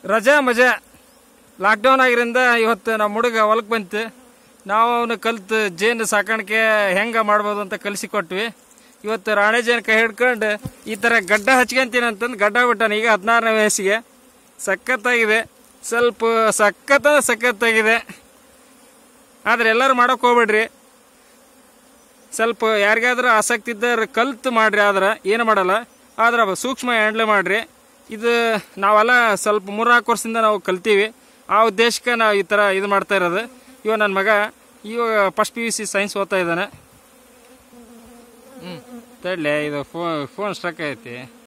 ರಜಾ ಮಜಾ ಲಾಕ್ಡೌನ್ ಆಗಿರಿಂದ ಇವತ್ತು ನಮ್ಮ ಹುಡುಗ ಹೊಲಕ್ಕೆ ಬಂತು ನಾವು ಅವನು ಕಲ್ತು ಜೇನು ಸಾಕಾಣಿಕೆ ಹೆಂಗೆ ಮಾಡ್ಬೋದು ಅಂತ ಕಲಿಸಿಕೊಟ್ವಿ ಇವತ್ತು ರಾಣೆ ಜೇನು ಕೈ ಹಿಡ್ಕೊಂಡು ಈ ಥರ ಗಡ್ಡ ಹಚ್ಕೊಂತೀನಿ ಅಂತಂದು ಗಡ್ಡ ಬಿಟ್ಟಾನ ಈಗ ಹದಿನಾರನೇ ವಯಸ್ಸಿಗೆ ಸಖತ್ತಾಗಿದೆ ಸ್ವಲ್ಪ ಸಖತ್ತ ಸಖತ್ತಾಗಿದೆ ಆದರೆ ಎಲ್ಲರೂ ಮಾಡೋಕೆ ಹೋಗ್ಬೇಡ್ರಿ ಸ್ವಲ್ಪ ಯಾರಿಗಾದ್ರೂ ಆಸಕ್ತಿ ಇದ್ದರೆ ಕಲ್ತು ಮಾಡ್ರಿ ಆದ್ರೆ ಏನು ಮಾಡಲ್ಲ ಆದ್ರೆ ಸೂಕ್ಷ್ಮ ಹ್ಯಾಂಡ್ಲ್ ಮಾಡ್ರಿ ಇದು ನಾವೆಲ್ಲ ಸ್ವಲ್ಪ ಮೂರ್ನಾಲ್ಕು ವರ್ಷದಿಂದ ನಾವು ಕಲ್ತೀವಿ ಆ ಉದ್ದೇಶಕ್ಕೆ ನಾವು ಈ ಥರ ಇದು ಮಾಡ್ತಾ ಇರೋದು ಇವ ನನ್ನ ಮಗ ಇವಾಗ first P U C science ಓದ್ತಾ ಇದ್ದಾನೆ ಹ್ಞೂ ತಡ್ಲೆ ಇದು ಫೋನ್ ಫೋನ್ ಸ್ಟ್ರಕ್ ಐತಿ